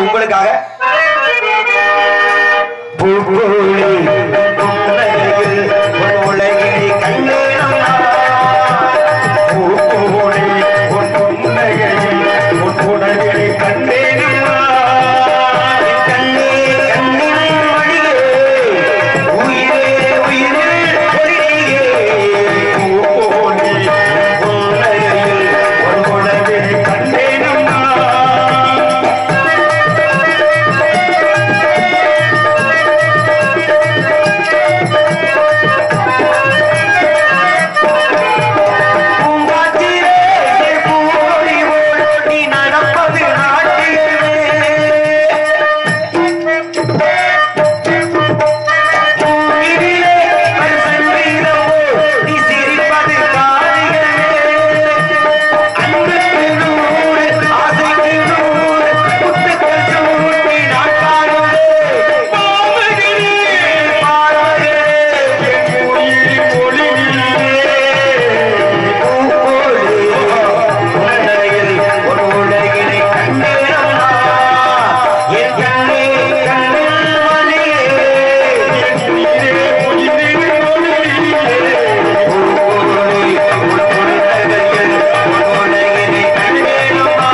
உங்களுக்காக பூப்போலி புன்னகையில் உன் உலகினை கண்டேனம்மா. பூப்போலி உன் புன்னகையில் உன் உலகினை கண்டேனம்மா. கண்ணே, கண்ணின் வழியே, உயிரே, உயிரே, ஒளியே. பூப்போலி புன்னகையில் உன் உலகினை கண்டேனம்மா. பூங்காற்றிலே பூங்கொடி போல் நீ நடப்பது நாட்டியமே. பூவிலே ஒரு சங்கீதம் போல் நீ சிரிப்பது காவியமே. அன்புக்கு நூறு, ஆசைக்கு நூறு, முத்துக்கள் சூட்டி நான் பாடுவேன். பாவகிரி, பாடகரே, என் உயிரின் மொழியிலே. பூப்போலே, உன்னையில் ஒரு உலகினை கண்டேனம்மா. என் கண்ணே, கண்ணில் மணியே, என் உயிரே, உயிரின் மொழியிலே. பூப்போலே, உன் உலகையில் ஒரு உலகினை கண்டேனம்மா.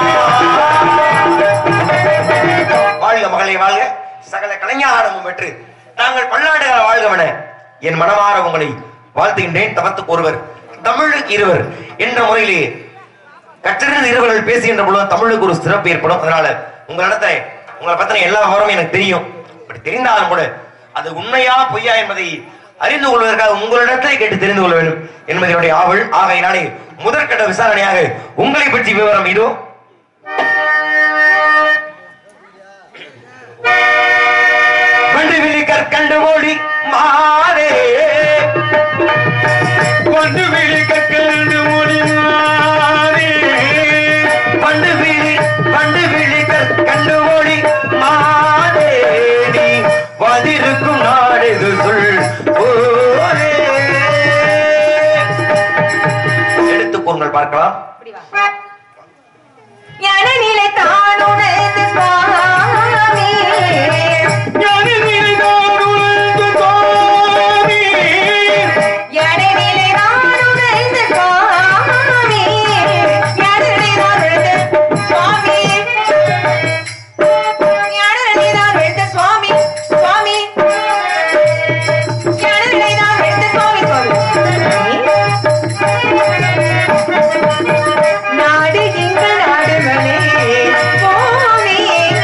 வாழ்க மகளே வாழ்க சகல கலைஞானமும் பெற்று தாங்கள் பல்லாண்டுகால வாழ்கவன என் மனமாற உங்களை வாழ்த்துகின்றேன் தவத்துக்கு ஒருவர் தமிழுக்கு இருவர் என்ற முறையிலே கற்றறிந்த இருவர்கள் பேசுகின்ற பொழுது தமிழுக்கு ஒரு சிறப்பு ஏற்படும் அதனால உங்களிடத்துல உங்களை பத்தின எல்லா விவரமும் எனக்கு தெரியும் அப்படி தெரிந்தாலும் கூட அது உண்மையா பொய்யா என்பதை அறிந்து கொள்வதற்காக உங்களிடத்தை கேட்டு தெரிந்து கொள்ள வேண்டும் என்பது என்னுடைய ஆவல் ஆகையினாலே முதற்கட்ட விசாரணையாக உங்களை பற்றி விவரம் இதோ வண்டு விழி கற்கண்டு மொழி மாறே வண்டு விழி கற்கண்டு மொழி மாறே வண்டு விழி வண்டு விழி கற்கண்டு மொழி மாறே நீ வதிருக்கும் நாடெது சொல் ஓரே எடுத்துக் கூறுங்கள் பார்க்கலாம் ஞானநிலை தானுணர்ந்து சுவாமி ஞானநிலை தானுணர்ந்து சுவாமி ஞானநிலை தானுணர்ந்து சுவாமி ஞானநிலை தானுணர்ந்து சுவாமி சுவாமி ஞானநிலை தானுணர்ந்து சுவாமி சுவாமி நாடு எங்கள் நாடுகளே போனே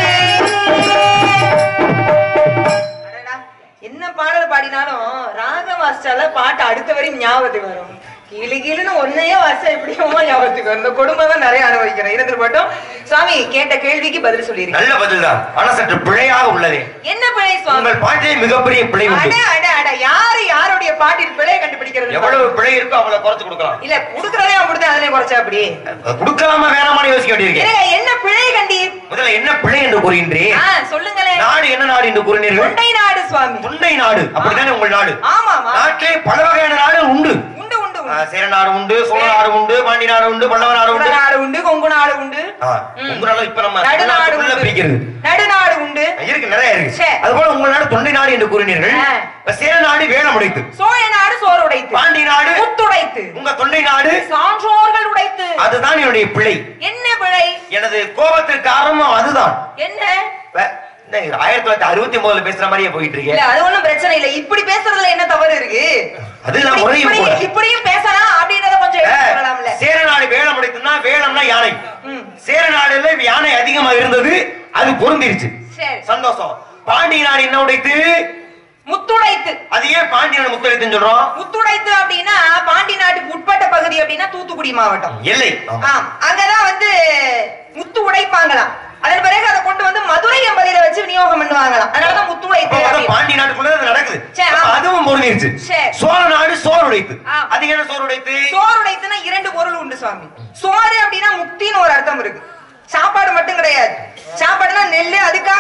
அடடா, என்ன பாடல் பாடினாலும் ராகம் வாசிச்சால பாட்டு அடுத்த வரையும் ஞாபகத்துக்கு வரும் கீழு கீழுன்னு ஒன்னையே வாசிச்சா எப்படியோ ஞாபகத்துக்கு வரும் இந்த குடும்பம் தான் நிறைய அனுபவிக்கிறேன் இருந்துட்டு மட்டும் சுவாமி கேட்ட கேள்விக்கு பதில் சொல்லிருக்கேன் நல்ல பதில்தான் ஆனா சற்று பிழையாக உள்ளதே என்ன பிழை சுவாமி உங்கள் பாட்டிலே மிகப்பெரிய பிழை அட உண்டு அட அட யாரு யாருடைய பாட்டில் பிழையை கண்டுபிடிக்கிறது எவ்வளவு பிழை இருக்கோ அவ்வளவு குறைச்சு கொடுக்கலாம் இல்ல குடுக்கறதே அப்படிதான் அதுலயே குறைச்சா அப்படி கொடுக்கலாமா வேணாமான்னு யோசிக்க வேண்டியிருக்கேன் என்னங்க, என்ன பிழை கண்டீர் முதல்ல என்ன பிழை என்று கூறுகின்றேன் ஆ, சொல்லுங்களேன் நாடு என்ன நாடு என்று கூறினீர்கள் தொண்டை நாடு சுவாமி தொண்டை நாடு அப்படித்தானே உங்கள் நாடு ஆமாமா நாட்டிலே பல வகையான நாடுகள் உண்டு உண்டு உண்டு ஆ, உண்டு சேர நாடு உண்டு சோழ நாடு உண்டு பாண்டி நாடு உண்டு பல்லவ நாடு குட உண்டு நாடு உண்டு கொங்கு நாடு உண்டு ஆ, ம். உங்க நாடு இப்ப நம்ம நடுநாடு தமிழ்நாட்டுக்குள்ள உண்டு பிரிக்கிறது நடுநாடு உண்டு இருக்கு நிறைய இருக்கு சே. அதுபோல உங்கள் நாடு தொண்டை நாடு என்று கூறினீர்கள் ஆ. இப்ப சேர நாடு வேலம் உடைத்து சோழ நாடு சோறு உடைத்து பாண்டி நாடு முத்துடைத்து உங்க தொண்டை நாடு சான்றோர்கள் உடைத்து அதுதான் என்னுடைய பிழை என்ன பிழை எனது கோபத்திற்கு காரணம் அதுதான் என்ன இப்ப, என்ன இது ஆயிரத்தி தொள்ளாயிரத்தி அறுபத்தி ஒன்பதுல பேசுற மாதிரியே போயிட்டு இல்ல இருக்கேன் அது ஒண்ணும் பிரச்சனை இல்ல இப்படி பேசுறதுல என்ன தவறு இருக்கு அது நான் இப்படி- முறையும் இப்படி- கூட இப்படியும் பேசலாம் அப்படின்றத கொஞ்சம் இப்ப, எடுத்து சொல்லலாம்ல சேர நாடு வேலம் உடைத்துனா வேலம்னா யானை ம். சேர நாடுல யானை அதிகமா இருந்தது அது பொருந்திருச்சு சரி சந்தோஷம் பாண்டிய நாடு என்ன உடைத்து முத்துடைத்து அது ஏன் பாண்டிய நாடு முத்தளித்துன்னு சொல்றோம் முத்துடைத்து அப்படின்னா பாண்டி நாட்டுக்கு உட்பட்ட பகுதி அப்படின்னா தூத்துக்குடி மாவட்டம் எல்லை ஆம் அங்கதான் வந்து முத்து உடைப்பாங்களாம் அதன் பிறகு அதை கொண்டு வந்து மதுரை எம்பதியில வச்சு விநியோகம் பண்ணுவாங்களாம் அதனாலதான் முத்து உடைத்து அப்ப பார்த்தா அப்படின்னு. பாண்டிய நாட்டுக்குள்ள அது நடக்குது சரி, அப்ப ஆமா. அதுவும் பொருந்திருச்சு சரி. சோழ நாடு சோறு உடைத்து ஆ. அது என்ன சோறு உடைத்து சோறு உடைத்துனா இரண்டு பொருள் உண்டு சுவாமி சோறு அப்படின்னா முக்தின்னு ஒரு அர்த்தம் இருக்கு சாப்பாடு மட்டும் கிடையாது சாப்பாடுனா நெல்லு அதுக்காக சோறு கிடையாது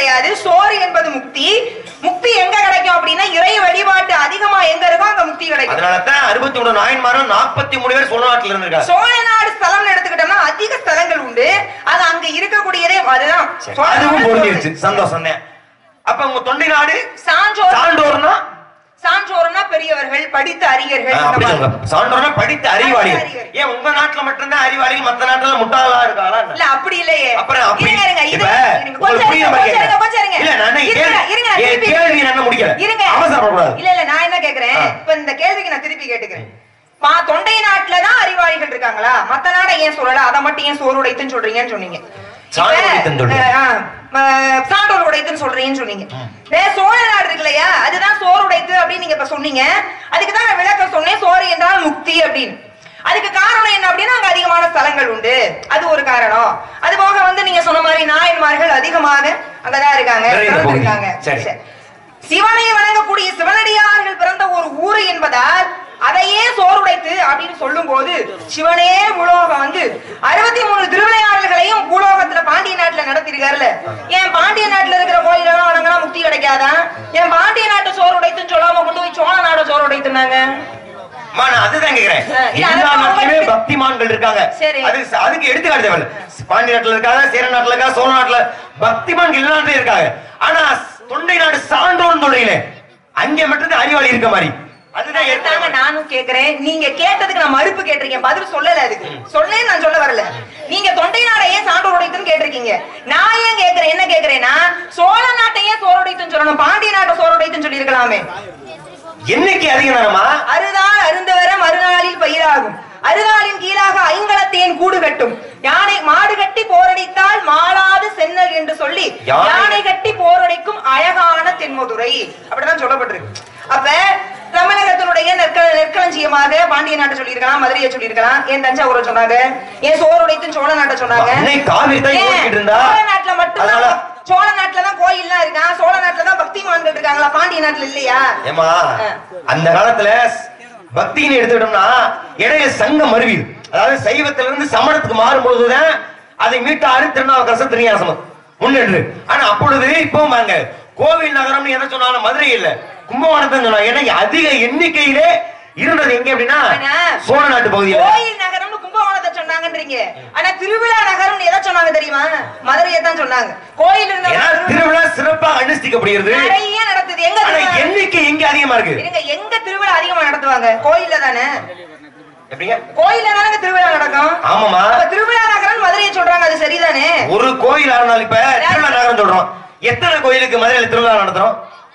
கிடையாது சோறு என்பது முக்தி முக்தி எங்க கிடைக்கும் அப்படின்னா இறை வழிபாட்டு அதிகமா எங்க இருக்கோ அங்க முக்தி கிடைக்கும் அதனாலதான் அறுபத்தி மூணு நாயன்மாரும் நாற்பத்தி மூணு பேர் சோழ நாட்டுல இருந்திருக்காங்க சோழ நாடு ஸ்தலம்னு எடுத்துக்கிட்டோம்னா அதிக ஸ்தலங்கள் உண்டு அது அங்க இருக்கக்கூடியதே அதுதான் சரி, சோழ அதுவும் நாடு பொருந்திருச்சு சந்தோஷம் தான் அப்ப உங்க தொண்டை நாடு சான்றோர் சான்றோர்னா சான்றோர்னா பெரியவர்கள் படித்த அறிஞர்கள் ஆ, இந்த அப்படி மாதிரி. சொல்லுங்க சான்றோர்னா படித்த அறிவாளிகள் அறிவாளிகள். ஏன் உங்க நாட்டுல மட்டும்தான் அறிவாளிகள் மத்த நாட்டுல முட்டாளா இருக்காங்களா என்ன? இல்ல அப்படி இல்லையே அப்புறம் அப்படி இருங்க இருங்க இது இப்ப இருங்க, உங்களுக்கு கொஞ்சம் புரியுற இருங்க, மாதிரி கொஞ்சம் இருங்க, கேட்கிறேன். கொஞ்சம் இருங்க. இல்ல, நான் என்ன இருங்க, கேள்வி- இருங்க, நான் என் திருப்பி- கேள்வி நான் என்ன முடிக்கல. இருங்க. அவசரப்படக்கூடாது. இல்ல இல்ல நான் என்ன கேக்குறேன் ஆ. இப்ப இந்த கேள்விக்கு நான் திருப்பி கேட்டுக்கிறேன் பா தொண்டை நாட்டுல தான் அறிவாளிகள் இருக்காங்களா மத்த நாட ஏன் சொல்லல அதை மட்டும் ஏன் சோறு உடைத்துன்னு சொல்றீங்கன்னு சொன்னீங்க சான்றோர் இப்ப, உடைத்துன்னு சொல்றீங்க. ஆ, ஆ, சான்றோர் உடைத்துன்னு சொல்றீங்கன்னு சொன்னீங்க வே, சோழ நாடு இருக்கு இல்லையா அதுதான் சோறு உடைத்து அப்படின்னு நீங்க இப்ப சொன்னீங்க அதுக்கு தான் நான் விளக்கம் சொன்னேன் சோறு என்றால் முக்தி அப்படின்னு அதுக்கு காரணம் என்ன அப்படின்னா அங்க அதிகமான ஸ்தலங்கள் உண்டு அது ஒரு காரணம் அது போக வந்து நீங்க சொன்ன மாதிரி நாயன்மார்கள் அதிகமாக அங்கதான் இருக்காங்க நிறைந்த பிறந்து பகுதி. இருக்காங்க சரி. சரி. சிவனை வணங்கக்கூடிய சிவனடியார்கள் பிறந்த ஒரு ஊரு என்பதால் அதையே சோறுடைத்து அப்படின்னு சொல்லும் போது சிவனே பூலோகம் வந்து அறுபத்தி மூணு திருவிளையாடல்களையும் பூலோகத்துல பாண்டிய நாட்டுல நடத்திருக்காருல்ல ஏன் பாண்டிய நாட்டுல இருக்கிற கோயிலெல்லாம் வணங்கினா முக்தி கிடைக்காதா ஏன் பாண்டிய நாட்டு சோறு உடைத்துன்னு சொல்லாம கொண்டு போய் சோழ நாட சோறு உடைத்துனாங்க அம்மா, நான் அதுதான் கேக்குறேன் ஆ, இல்ல, எல்லா அது நாட்டிலுமே அவங்களுக்கு- பக்திமான்கள் இருக்காங்க சரி. அது அதுக்கு எடுத்துக்காட்டு தேவை பாண்டிய நாட்டுல இருக்காங்க சேர நாட்டுல இருக்காங்க சோழ நாட்டுல பக்திமான்கள் எல்லா நாட்டிலும் இருக்காங்க ஆனா தொண்டை நாடு சான்றோன்னு சொல்றீங்களே அங்க மட்டும்தான் அறிவாளி இருக்க மாதிரி அதுதான் தாங்க எடுத்தாங்க நானும் கேக்குறேன் நீங்க கேட்டதுக்கு நான் மறுப்பு கேட்டிருக்கேன் பதில் சொல்லல அதுக்கு சொல்லேன்னு நான் சொல்ல வரல நீங்க தொண்டை நாடை ஏன் சான்றோர் உடைத்துன்னு கேட்டிருக்கீங்க நான் ஏன் கேக்குறேன் என்ன கேக்குறேன்னா சோழ நாட்டை ஏன் சோறு உடைத்துன்னு சொல்லணும் பாண்டிய நாட்டை சோறு உடைத்துன்னு சொல்லியிருக்கலாமே என்னைக்கு அதிகம் தானமா அறுதால் அருந்தவர மறுநாளில் பயிராகும் அறுதாலின் கீழாக ஐங்கலத்தேன் கூடு கட்டும் யானை மாடு கட்டி போரடித்தால் மாளாது சென்னல் என்று சொல்லி யானை- யானை கட்டி போரடிக்கும் அழகான தென்மதுரை அப்படிதான் சொல்லப்பட்டிருக்கு அப்ப தமிழகத்தினுடைய நெற்க நெற்களஞ்சியமாக பாண்டிய நாட்டை சொல்லியிருக்கலாம் மதுரையை சொல்லியிருக்கலாம் ஏன் தஞ்சாவூரை சொன்னாங்க ஏன் சோறு உடைத்துன்னு சோழ நாட்டை சொன்னாங்க அன்னை காவிரி தான் ஏன் யோசிச்சுட்டு இருந்தா சோழ நாட்டுல மட்டும் அதனால சோழ நாட்டுல தான் கோயில்லாம் இருக்கான் சோழ நாட்டுல தான் பக்திமான்கள் இருக்காங்களா பாண்டிய நாட்டுல இல்லையா ஏமா ஆ. அந்த காலத்துல பக்தின்னு எடுத்துக்கிட்டோம்னா இடையில சங்கம் மருவிது அதாவது சைவத்துல இருந்து சமணத்துக்கு மாறும் பொழுதுதான் அதை மீட்டாறு திருநாவுக்கரசர் திருஞாசனம் முன்னென்று ஆனா அப்பொழுது இப்போ வாங்க கோவில் நகரம்னு எதை சொன்னாலும் மதுரை இல்ல கும்பகோணத்தை சொன்னாங்க ஏன்னா அதிக எண்ணிக்கையிலே இருந்தது எங்க அப்படின்னா ஆனா, சோழ நாட்டு பகுதியில கோயில் நகரம்னு கும்பகோணத்தை சொன்னாங்கன்றீங்க ஆனா திருவிழா நகரம்னு எதை சொன்னாங்க தெரியுமா மதுரையை தான் சொன்னாங்க கோயில் இருந்த ஏன்னா திருவிழா சிறப்பாக அனுஷ்டிக்கப்படுகிறது நிறைய நடத்துது எங்க ஆனா திருவிழா? எண்ணிக்கை எங்க அதிகமா இருக்கு இருங்க எங்க திருவிழா அதிகமா நடத்துவாங்க கோயில்ல தானே எப்படிங்க கோயில்ல தானங்க திருவிழா நடக்கும் ஆமாமா அப்ப திருவிழா நகரம் மதுரையை சொல்றாங்க அது சரிதானே ஒரு கோயில் இருந்தாலும் இப்ப திருவிழா நகரம் சொல்றோம் எத்தனை கோயிலுக்கு மதுரையில திருவிழா நடத்துறோம்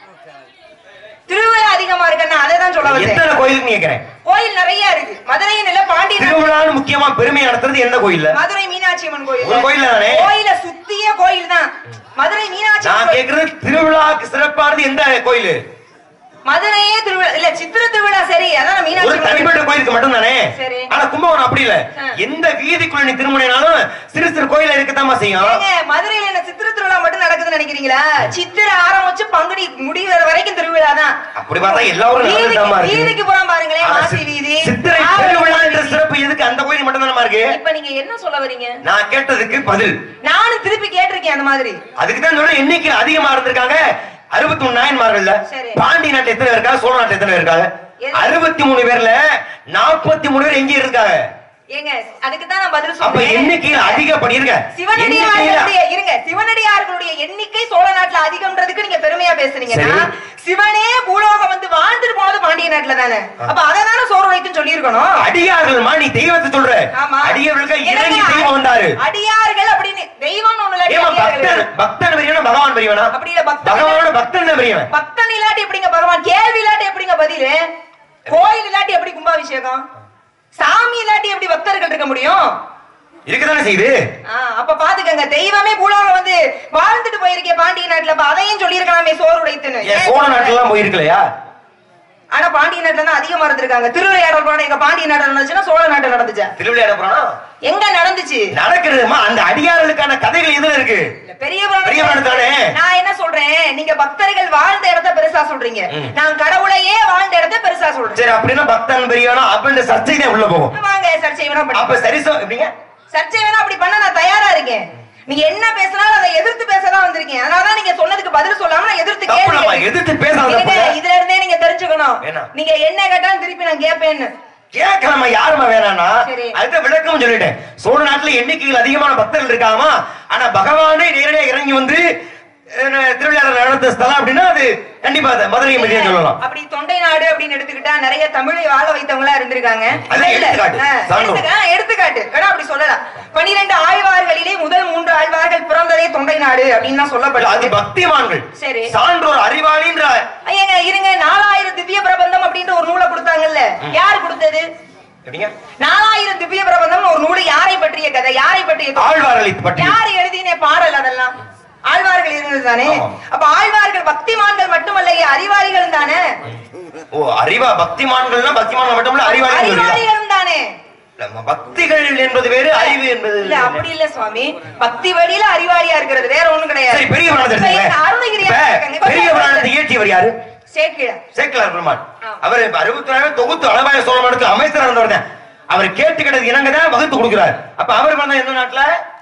திருவிழா அதிகமா இருக்குன்னா அதை தான் சொல்ல வந்தேன் எத்தனை கோயிலுக்கு கேக்குறேன் கோயில் நிறைய இருக்கு மதுரையின் இல்ல பாண்டிய நாட்டு- திருவிழான்னு முக்கியமா பெருமை நடத்துறது எந்த கோயில்ல மதுரை மீனாட்சி அம்மன் கோயில் ஒரு கோயில்ல தானே? கோயில சுத்திய கோயில் தான் மதுரை மீனாட்சி நான் அம்மன் கோயில். கேக்குறது திருவிழாக்கு சிறப்பானது எந்த கோயில் மதுரையே திருவிழா இல்ல சித்திர திருவிழா சரி அதான் ஒரு மீனாட்சி அம்மன் கோயில். தனிப்பட்ட கோயிலுக்கு மட்டும் தானே சரி. ஆனா கும்பகோணம் அப்படி இல்ல ஆ. எந்த வீதிக்குள்ள நீ திருமணினாலும் சிறு சிறு கோயில இருக்கத்தாமா செய்யும் ஏங்க, மதுரையில என்ன சித்திர திருவிழா மட்டும் நடக்குதுன்னு நினைக்கிறீங்களா சித்திர ஆரம்பிச்சு பங்குனி முடிகிற வரைக்கும் திருவிழா தான் அப்படி பார்த்தா எல்லா ஊரும் வீதிக்கு- நடந்துதாம்மா இருக்கு வீதிக்கு போறான் பாருங்களேன் ஆனா மாசி சி- வீதி சித்திரை ஆவணி திருவிழா என்ற வீதி. சிறப்பு எதுக்கு அந்த கோயில் மட்டும் தானமா இருக்கு இப்ப நீங்க என்ன சொல்ல வரீங்க நான் கேட்டதுக்கு பதில் நானும் திருப்பி கேட்டிருக்கேன் அந்த மாதிரி அதுக்கு தான் சொல்றேன் எண்ணிக்கை அதிகமா இருந்திருக்காங்க அறுபத்தி மூணு நாயன்மார்கள்ல சரி. பாண்டி நாட்டுல எத்தனை பேர் இருக்காங்க சோழ நாட்டுல எத்தனை பேர் இருக்காங்க எது? அறுபத்தி மூணு பேர்ல நாற்பத்தி மூணு பேர் எங்க இருக்காங்க ஏங்க அதுக்கு தான் நான் பதில் அப்ப சொல்றேன் எண்ணிக்கையில் அதிகப்படிருங்க சிவனடியார்களுடைய இருங்க சிவனடியார்களுடைய எண்ணிக்கை சோழ நாட்டுல அதிகம்ன்றதுக்கு நீங்க பெருமையா பேசுறீங்கன்னா சரி. சிவனே பூலோகம் வந்து வாழ்ந்துட்டு போனது பாண்டிய நாட்டுல தானே அப்ப அதை தானே சோறு வைத்துன்னு சொல்லியிருக்கணும் அடியார்கள் நீ தெய்வத்தை சொல்ற ஆமா அடியார்களுக்கு இறங்கி என்னங்க, தெய்வம் வந்தாரு அடியார்கள் அப்படின்னு தெய்வம் ஒண்ணு இல்லாட்டி ஏமா அடியார்கள். பக்தன் பக்தன் பெரியவனா பகவான் பெரியவனா அப்படி இல்ல பக்தன் பகவானோட பக்தன் தான் பெரியவன் பக்தன் இல்லாட்டி எப்படிங்க பகவான் கேள்வி இல்லாட்டி எப்படிங்க பதிலு கோயில் இல்லாட்டி எப்படி கும்பாபிஷேகம் சாமி இல்லாட்டி எப்படி பக்தர்கள் இருக்க முடியும் இருக்கதானே செய்யுது ஆ, அப்ப பாத்துக்கங்க தெய்வமே பூலோகம் வந்து வாழ்ந்துட்டு போயிருக்கே பாண்டிய நாட்டுல அப்ப அதையும் சொல்லியிருக்கலாமே சோறு உடைத்துன்னு ஏன் ஏன் சோழ சொல்லல? நாட்டுல எல்லாம் போயிருக்கலையா ஆனா பாண்டிய நாட்டுல தான் அதிகமா இருந்திருக்காங்க திருவிளையாடல் போன எங்க பாண்டிய நாட்டுல நடந்துச்சுன்னா சோழ நாட்டுல நடந்துச்சா திருவிளையாட போறோம் எங்க நடந்துச்சு நடக்கிறதுமா அந்த அடியார்களுக்கான கதைகள் எதுல இருக்கு இல்ல, பெரிய புராணம் பெரிய புராணம் தானே? நான் என்ன சொல்றேன் நீங்க பக்தர்கள் வாழ்ந்த இடத்த பெருசா சொல்றீங்க ம். நான் கடவுளையே வாழ்ந்த இடத்த பெருசா சொல்றேன் சரி அப்படின்னா பக்தன் பெரியவனா அப்படின்ற சர்ச்சை தான் உள்ள போகும் வாங்க சர்ச்சை வேணா பண்ணி அப்ப சரி சொ- எப்படிங்க சர்ச்சை வேணா அப்படி பண்ண நான் தயாரா இருக்கேன் நீங்க என்ன பேசினாலும் அதை எதிர்த்து பேசதான் வந்திருக்கேன் அதனாலதான் நீங்க எதிர்த்து பேசாத இருங்க, தப்பு இல்ல. இதுல இருந்தே நீங்க தெரிஞ்சுக்கணும் என்ன? நீங்க என்ன கேட்டாலும் திருப்பி நான் கேட்பேன்னு கேட்கலாமா யாருமா வேணாம்னா சரி. அதுக்கு விளக்கம் சொல்லிட்டேன் சோழ நாட்டுல எண்ணிக்கையில் அதிகமான பக்தர்கள் இருக்காமா ஆனா பகவானே நேரடியா இறங்கி வந்து அஹ், திருவிழா நடத்த ஸ்தலம் அப்படின்னா அது கண்டிப்பா அது மதுரை மதியம் சொல்லலாம் அப்படி தொண்டை நாடு அப்படின்னு எடுத்துக்கிட்டா நிறைய தமிழை வாழ வைத்தவங்களா இருந்திருக்காங்க அது இல்ல, எடுத்துக்காட்டு. ஆ, சான்றோர். எடுத்துக்க- ஆ, எடுத்துக்காட்டு வேணா அப்படி சொல்லலாம் பனிரெண்டு ஆழ்வார்களிலே முதல் மூன்று ஆழ்வார்கள் பிறந்ததே தொண்டை நாடு அப்படின்னு தான் அது சொல்லப்படுது பக்திமான்கள் சரி. சான்றோர் அறிவாளின்ற ஐயங்க இருங்க நாலாயிரம் திவ்ய பிரபந்தம் அப்படின்ற ஒரு நூலை கொடுத்தாங்கல்ல யார் கொடுத்தது எப்படிங்க? நாலாயிரம் திவ்ய பிரபந்தம் ஒரு நூல் யாரை பற்றிய கதை யாரை பற்றிய தொகுப்பு? ஆழ்வார்களை பற்றி யார் எழுதின பாடல் அதெல்லாம் ஆழ்வார்கள் இருந்தது தானே ஆமாம். அப்ப ஆழ்வார்கள் பக்திமான்கள் மட்டுமல்ல அறிவாளிகள் தானே ஓ அறிவா பக்திமான்கள்னா பக்திமான்கள் மட்டுமல்ல அறிவாளிகள் சொல்றீங்களா? அறிவாளிகளும் தானே இல்ல, பக்திகள் என்பது வேறு அறிவு என்பது இல்ல அப்படி இல்ல சுவாமி பக்தி வழியில அறிவாளியா இருக்கிறது வேற ஒண்ணும் கிடையாது சரி பெரிய புராணத்தை இப்ப எடுத்துக்கங்க. எங்க அருணகிரியா இப்ப இருக்காங்க. இப்ப பெரிய புராணத்தை இயற்றியவர் யாரு சேக்கிழார் சேக்கலார் பெருமாள் ஆ. அவர் அறுபத்தி நாலு தொகுத்து அளவாய சோழமனுக்கு அமைச்சர் இருந்தவர் தான் அவர் கேட்டுக்கிட்டது இணங்கதான் வகுத்து கொடுக்கிறார் அப்ப அவர் வந்தா எந்த நாட்டுல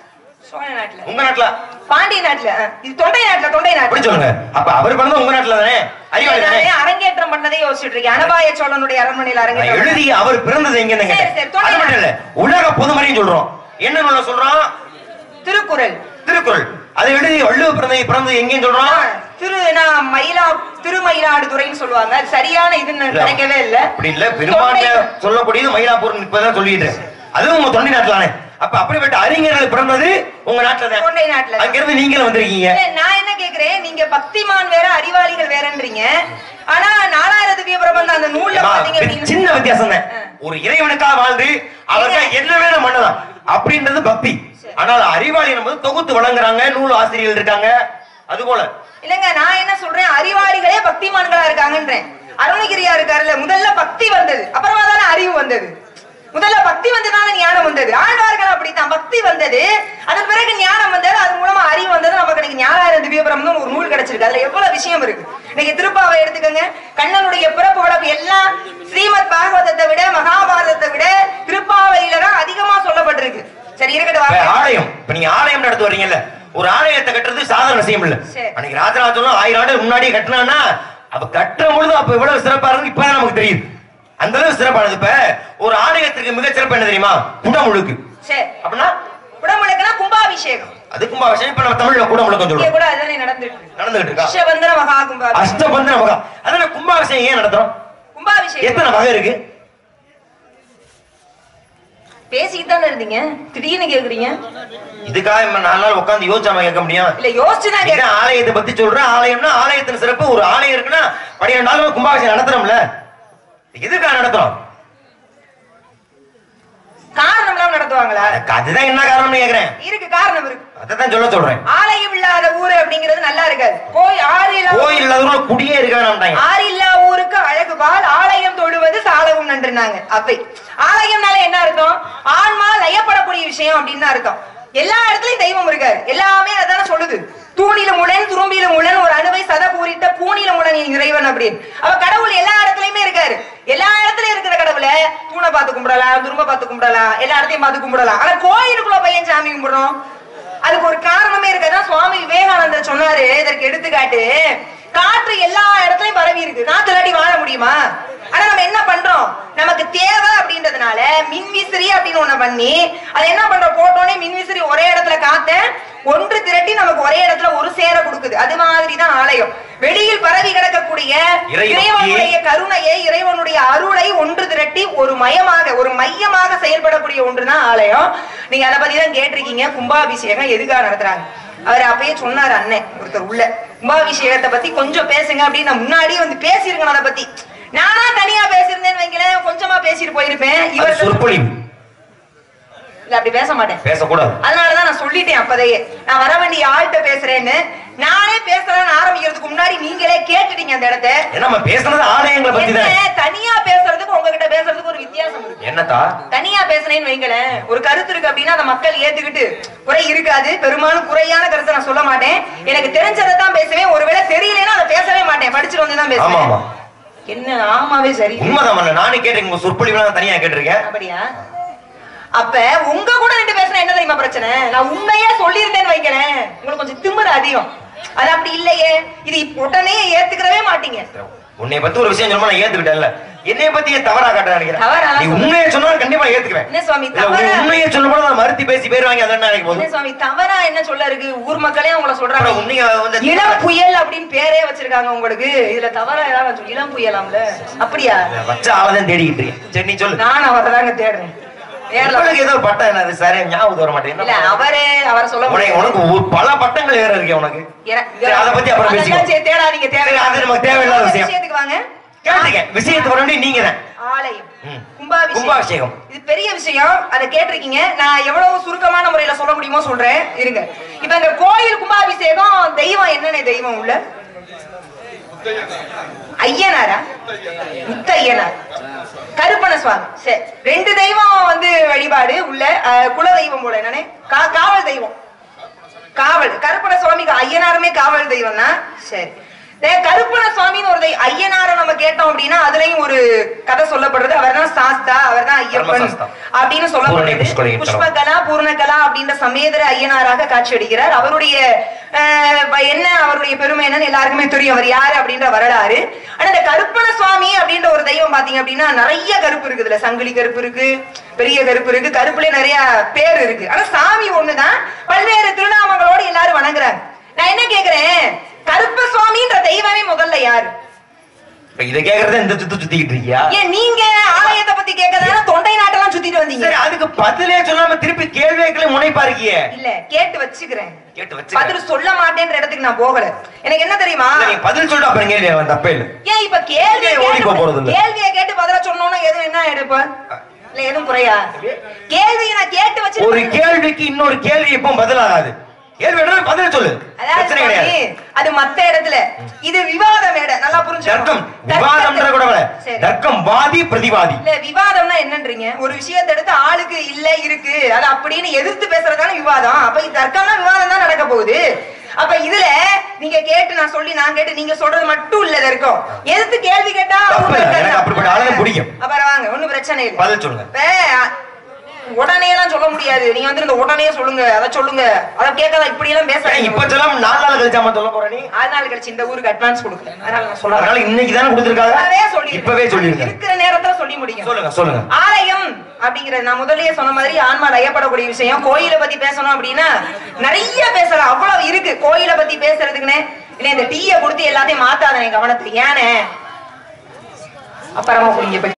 சோழ நாட்டுல உங்க நாட்டுல பாண்டிய நாட்டுல ஆ, இது தொண்டை நாட்டுல தொண்டை அப்படி நாட்டுல சொல்லுங்க அப்ப அவர் பிறந்த உங்க நாட்டுல தானே அறிவாளி தானே நானே அரங்கேற்றம் பண்ணதே யோசிச்சுட்டு இருக்கேன் அனபாய சோழனுடைய அரண்மனையில நான் அரங்கேற்றம் எழுதி அவர் பிறந்தது எங்கன்னு சரி, சரி, கேட்டேன் தொண்டை அது மட்டும் இல்ல உலக பொதுமறையும் சொல்றோம் என்ன நூலை சொல்றோம் திருக்குறள் திருக்குறள் அதை எழுதி வள்ளுவ பிறந்தது பிறந்தது எங்கன்னு ஆ, சொல்றோம் திரு நான் மயிலா திருமயிலாடுதுறைன்னு சொல்லுவாங்க அது சரியான இதுன்னு இல்ல, கிடைக்கவே இல்ல அப்படி இல்ல பெரும்பான்மையா சொல்லக்கூடியது மயிலாப்பூர் இப்பதான் சொல்லிட்டு அதுவும் உங்க தொண்டை நாட்டுலானே அப்ப அப்படிப்பட்ட அறிஞர்கள் பிறந்தது உங்க நாட்டுல தான் தொண்டை நாட்டுல தான். அங்கிருந்து நீங்களும் வந்திருக்கீங்க இல்ல, நான் என்ன கேக்குறேன் நீங்க பக்திமான் வேற அறிவாளிகள் வேறன்றீங்க ஆனா நாலாயிரம் திவ்ய பிரபந்தம் அந்த நூல்ல ஏம்மா, பாத்தீங்க வி- அப்படின்னு சின்ன வித்தியாசம் தான் ஒரு இறைவனுக்காக வாழ்ந்து அவருக்கு என்ன வேணும் பண்ணலாம் அப்படின்றது பக்தி ஆனால் அறிவாளி என்பது தொகுத்து வழங்குறாங்க நூல் ஆசிரியர்கள் இருக்காங்க அது போல இல்லங்க நான் என்ன சொல்றேன் அறிவாளிகளே பக்திமான்களா இருக்காங்கன்றேன் அருணகிரியா இருக்காருல்ல முதல்ல பக்தி வந்தது அப்புறமா தானே அறிவு வந்தது முதல்ல பக்தி வந்ததான ஞானம் வந்தது ஆழ்வார்கள் அப்படித்தான் பக்தி வந்தது அதன் பிறகு ஞானம் வந்தது அது மூலமா அறிவு வந்தது நமக்கு இன்னைக்கு ஞானாயிரம் திவ்ய பிரபந்தம் ஒரு நூல் கிடைச்சிருக்கு அதுல எவ்வளவு விஷயம் இருக்கு இன்னைக்கு திருப்பாவை எடுத்துக்கோங்க கண்ணனுடைய பிறப்பு வளர்ப்பு எல்லாம் ஸ்ரீமத் பாகவதத்தை விட மகாபாரதத்தை விட திருப்பாவையில தான் அதிகமா சொல்லப்பட்டிருக்கு சரி இருக்கட்டும் இப்ப வாங்க. ஆலயம் இப்ப நீங்க ஆலயம் நடத்து வர்றீங்கல்ல ஒரு ஆலயத்தை கட்டுறது சாதாரண விஷயம் இல்ல சரி. அன்னைக்கு ராஜராஜனும் ஆயிரம் ஆண்டு முன்னாடியே கட்டினான்னா அப்ப கட்டுற பொழுது அப்ப இவ்வளவு சிறப்பா இருக்கு இப்பதான் நமக்கு தெரியுது அந்த அளவு சிறப்பானது இப்ப ஒரு ஆலயத்திற்கு மிக சிறப்பு என்ன தெரியுமா குடமுழுக்கு சரி அப்படின்னா குடமுழுக்குனா கும்பாபிஷேகம் அது கும்பாபிஷேகம் இப்ப நம்ம தமிழ்ல குடமுழுக்கம் இங்க சொல்றோம் கூட அதுதானே நடந்துட்டு இருக்கு நடந்துகிட்டு இருக்கா அஷ்டபந்தன மகா கும்பாபிஷேகம் அஷ்டபந்தன மகா அதனால கும்பாபிஷேகம் ஏன் நடத்துறோம் கும்பாபிஷேகம் எத்தனை வகை இருக்கு பேசிக்கிட்டு தானே இருந்தீங்க திடீர்னு கேக்குறீங்க இதுக்காக நம்ம நாலு நாள் உட்கார்ந்து யோசிச்சாம கேட்க முடியும் இல்ல யோசிச்சு தான் நீங்க கேக்குறேன் ஆலயத்தை பத்தி சொல்றேன் ஆலயம்னா ஆலயத்தின் சிறப்பு ஒரு ஆலயம் இருக்குன்னா பன்னிரெண்டு நாள் கும்பாபிஷேகம் நடத்துறோம்ல எதுக்காக நடத்துறோம் காரணம் இல்லாம நடத்துவாங்களா அதுக்கு அதுதான் என்ன காரணம்னு கேக்குறேன் இருக்கு காரணம் இருக்கு அதான் சொல்ல சொல்றேன் ஆலயம் இல்லாத ஊரு அப்படிங்கிறது நல்லா இருக்காது கோய் ஆறு இல்லா கோயில் இல்லாதவங்க குடியே இருக்க வேணாம்ட்டாங்க ஆறு இல்லா ஊருக்கு அழகு பால் ஆலயம் தொழுவது சாலவும் நன்றுனாங்க அவை ஆலயம்னால என்ன அர்த்தம் ஆன்மா லயப்படக்கூடிய விஷயம் அப்படின்னு தான் அர்த்தம் எல்லா இடத்துலயும் தெய்வம் இருக்காரு எல்லாமே அதான சொல்லுது தூணில முளன் துரும்பியில முளன் ஒரு அணுவை சத பூரிட்ட பூணில முளன் என் இறைவன் அப்படின்னு அவ கடவுள் எல்லா இடத்துலயுமே இருக்காரு எல்லா இடத்துலயும் இருக்கிற கடவுளை தூணை பார்த்து கும்பிடலாம் துரும்ப பார்த்து கும்பிடலாம் எல்லா இடத்தையும் பார்த்து கும்பிடலாம் ஆனா கோயிலுக்குள்ள பையன் சாமி கும்பிடுறோம் அதுக்கு ஒரு காரணமே இருக்கதான் சுவாமி விவேகானந்தர் சொன்னாரு இதற்கு எடுத்துக்காட்டு காற்று எல்லா இடத்துலயும் பரவி இருக்கு காத்து இல்லாட்டி வாழ முடியுமா ஆனா நம்ம என்ன பண்றோம் நமக்கு தேவை அப்படின்றதுனால மின்விசிறி அப்படின்னு ஒண்ணு பண்ணி அது என்ன பண்றோம் போட்டோனே மின்விசிறி ஒரே இடத்துல காத்த ஒன்று திரட்டி நமக்கு ஒரே இடத்துல ஒரு சேர கொடுக்குது அது மாதிரிதான் ஆலயம் வெளியில் பரவி கிடக்கக்கூடிய இறை இறைவனுடைய கருணையை இறைவனுடைய அருளை ஒன்று திரட்டி ஒரு மயமாக ஒரு மையமாக செயல்படக்கூடிய ஒன்றுதான் ஆலயம் நீங்க அதை பத்தி தான் கேட்டிருக்கீங்க கும்பாபிஷேகம் எதுக்காக நடத்துறாங்க அவர் அப்பயே சொன்னாரு அண்ணன் ஒருத்தர் உள்ள கும்பாபிஷேகத்தை பத்தி கொஞ்சம் பேசுங்க அப்படின்னு நான் முன்னாடியே வந்து பேசியிருக்கேன் அதை பத்தி நானா தனியா பேசியிருந்தேன்னு வைங்களேன் கொஞ்சமா பேசிட்டு போயிருப்பேன் அது இவர் சொற்பொழிவு இல்ல அப்படி பேச மாட்டேன் பேசக்கூடாது அதனாலதான் நான் சொல்லிட்டேன் அப்பதையே நான் வர வேண்டிய ஆள்கிட்ட பேசுறேன்னு நானே பேசலாம்னு ஆரம்பிக்கிறதுக்கு முன்னாடி நீங்களே கேட்டுட்டீங்க அந்த இடத்த ஏன்னா நம்ம பேசுனது ஆலயங்களை பத்தி என்ன தான் தனியா பேசுறதுக்கு உங்ககிட்ட பேசுறதுக்கு ஒரு வித்தியாசம் இருக்கு என்னத்தா தனியா பேசுனேன்னு வைங்களேன் ஒரு கருத்து இருக்கு அப்படின்னா அந்த மக்கள் ஏத்துக்கிட்டு குறை இருக்காது பெரும்பாலும் குறையான கருத்தை நான் சொல்ல மாட்டேன் எனக்கு தெரிஞ்சதை தான் பேசுவேன் ஒருவேளை தெரியலன்னா அதை பேசவே மாட்டேன் படிச்சுட்டு வந்து தான் ஆமா பேசுவேன் ஆமா என்ன ஆமாவே சரி உண்மைதான் மன்ன. நானே கேட்டேன் உங்க சொற்பொழிவு தனியா கேட்டிருக்கேன் அப்படியா அப்ப உங்க கூட ரெண்டு பேசுனா என்ன தெரியுமா பிரச்சனை நான் உண்மையா சொல்லியிருந்தேன்னு வைக்கிறேன் உங்களுக்கு கொஞ்சம் திமிரு அதிகம் அது அப்படி இல்லையே இது இப்ப உடனே ஏத்துக்கிறவே மாட்டீங்க உன்னை பத்தி ஒரு விஷயம் சொன்னா நான் ஏத்துக்கிட்டேன்ல என்னைய பத்தி ஏன் தவறா காட்ட நினைக்கிறேன் தவறா நீ உண்மையை சொன்னா கண்டிப்பா ஏத்துக்குவேன் என்ன சுவாமி, இல்ல, உன் தவறா? உண்மையை சொன்ன நான் மறுத்தி பேசி பேர் வாங்கி அதான் நினைக்க என்ன போதும் சுவாமி தவறா என்ன சொல்ல இருக்கு ஊர் மக்களே உங்களை அப்புறம் சொல்றாங்க உன்னைய வந்து இளம் புயல் அப்படின்னு பேரே வச்சிருக்காங்க உங்களுக்கு இதுல தவறா ஏதாவது சொல்லு. இளம் புயலாம்ல அப்படியா வச்ச ஆளதான் தேடிக்கிட்டு இருக்கேன். சரி நீ சொல்லு நான் அவரை தாங்க தேடுறேன் நேர்ல உங்களுக்கு ஏதோ பட்டம் என்னது சரி ஞாபகம் வர மாட்டேங்குது இல்ல அவரே அவரை சொல்ல உனக்கு முடியாது உனக்கு ஒரு பல பட்டங்கள் வேற இருக்கு உனக்கு என- சரி, அதை பத்தி அப்புறம் அதெல்லாம் பேசிக்குவோம். சரி, தேடாதீங்க சரி, அது நமக்கு தேவையில்லாத விஷயம். விஷயத்துக்கு வாங்க கேட்டுக்க விஷயத்துக்கு வர நீங்க தான் ஆலயம் ம். கும்பாபிஷேகம் கும்பாபிஷேகம். இது பெரிய விஷயம் அதை கேட்டிருக்கீங்க நான் எவ்வளவு சுருக்கமான முறையில சொல்ல முடியுமோ சொல்றேன் இருங்க இப்ப இந்த கோயில் கும்பாபிஷேகம் தெய்வம் என்னென்ன தெய்வம் உள்ள ஐயனாரா முத்த ஐயனார் கருப்பண சுவாமி சரி ரெண்டு தெய்வம் வந்து வழிபாடு உள்ள அஹ், குல தெய்வம் போல என்னன்னே கா- காவல் தெய்வம் காவல் கருப்பண சுவாமிக்கு ஐயனாருமே காவல் தெய்வம் தான் சரி இதே கருப்பண சுவாமின்னு ஒரு தெய்வம் ஐயனாரை நம்ம கேட்டோம் அப்படின்னா அதுலயும் ஒரு கதை சொல்லப்படுறது அவர் தான் சாஸ்தா அவர் தான் ஐயப்பன் பரமசாஸ்தா. அப்படின்னு பூரணி சொல்லப்படுது புஷ்கலை புஷ்பகலா பூர்ணகலா அப்படின்ற சமேதர ஐயனாராக காட்சியளிக்கிறார் அவருடைய அஹ், என்ன அவருடைய பெருமை என்னன்னு எல்லாருக்குமே தெரியும் அவர் யாரு அப்படின்ற வரலாறு ஆனா இந்த கருப்பண சுவாமி அப்படின்ற ஒரு தெய்வம் பாத்தீங்க அப்படின்னா நிறைய கருப்பு இருக்குது இதுல சங்கிலி கருப்பு இருக்கு பெரிய கருப்பு இருக்கு கருப்புலயே நிறைய பேர் இருக்கு ஆனா சாமி ஒண்ணுதான் பல்வேறு திருநாமங்களோட எல்லாரும் வணங்குறாங்க நான் என்ன கேக்குறேன் கருப்ப சுவாமின்ற தெய்வமே முதல்ல யாரு இப்ப இதை கேக்குறத இந்த சுத்து சுத்திக்கிட்டு இருக்கியா ஏன் நீங்க ஆலயத்தை பத்தி கேட்கறதால தொண்டை நாட்டெல்லாம் சுத்திட்டு வந்தீங்க சரி அதுக்கு பதிலே சொல்லாம திருப்பி கேள்விகளை முனைப்பா இருக்கியே இல்ல கேட்டு வச்சுக்கிறேன் கேட்டு வச்சு பதில் சொல்ல மாட்டேன்ற இடத்துக்கு நான் போகல எனக்கு என்ன தெரியுமா நீ பதில் சொல்லிட்டு அப்புறம் கேள்வி அவன் தப்பே இல்லை ஏன் இப்ப கேள்வி ஏன் ஓடி போக போறது இல்ல? கேள்வியை கேட்டு பதில சொன்னோம்னா எதுவும் என்ன எடுப்ப இல்ல எதுவும் குறையா கேள்வியை நான் கேட்டு வச்சு ஒரு கேள்விக்கு இன்னொரு கேள்வி எப்பவும் பதிலாகாது கேள்வி என்ன பதில் சொல்லு அதாவது பிரச்சனை சுவாமி, கிடையாது அது மத்த இடத்துல இது விவாத மேடை நல்லா தர்க்கம் புரிஞ்சுக்கணும் விவாதம்ன்ற கூட வேலை. சரி. தர்க்கம் வாதி பிரதிவாதி இல்ல விவாதம்னா என்னன்றீங்க ஒரு விஷயத்தை எடுத்து ஆளுக்கு இல்ல இருக்கு அது அப்படின்னு எதிர்த்து பேசுறதான விவாதம் அப்ப இது தர்க்கம்னா விவாதம் தான் நடக்க போகுது அப்ப இதுல நீங்க கேட்டு நான் சொல்லி நான் கேட்டு நீங்க சொல்றது மட்டும் இல்ல தர்க்கம் எதிர்த்து கேள்வி கேட்டா தப்பு அவங்க இல்ல, இருக்காங்க. எனக்கு அப்படிப்பட்ட ஆளுங்க பிடிக்கும். அப்புறம் வாங்க ஒண்ணும் பிரச்சனை இல்ல பதில் சொல்லுங்க இப்ப உடனே எல்லாம் சொல்ல முடியாது நீங்க வந்து இந்த உடனே சொல்லுங்க அதை சொல்லுங்க அதை கேட்காத இப்படி எல்லாம் ஏன் பேச இப்ப சொல்லாம நாலு நாள் கழிச்சாம சொல்ல போற நீ ஆறு நாள் கழிச்சு இந்த ஊருக்கு அட்வான்ஸ் கொடுக்கல அதனால நான் சொல்றேன் அதனால இன்னைக்கு தானே கொடுத்துருக்காங்க இப்பவே சொல்லிருக்கேன். இப்பவே சொல்லிருக்கேன் இருக்கிற நேரத்துல சொல்லி முடியும் சொல்லுங்க சொல்லுங்க ஆலயம் அப்படிங்கறது நான் முதல்லயே சொன்ன மாதிரி ஆன்மா லயப்படக்கூடிய விஷயம் கோயிலை பத்தி பேசணும் அப்படின்னா நிறைய பேசலாம் அவ்வளவு இருக்கு கோயிலை பத்தி பேசுறதுக்குன்னு இல்ல இந்த டீயை கொடுத்து எல்லாத்தையும் மாத்தாத என் கவனத்துக்கு ஏனே அப்புறமா குடிங்க போய்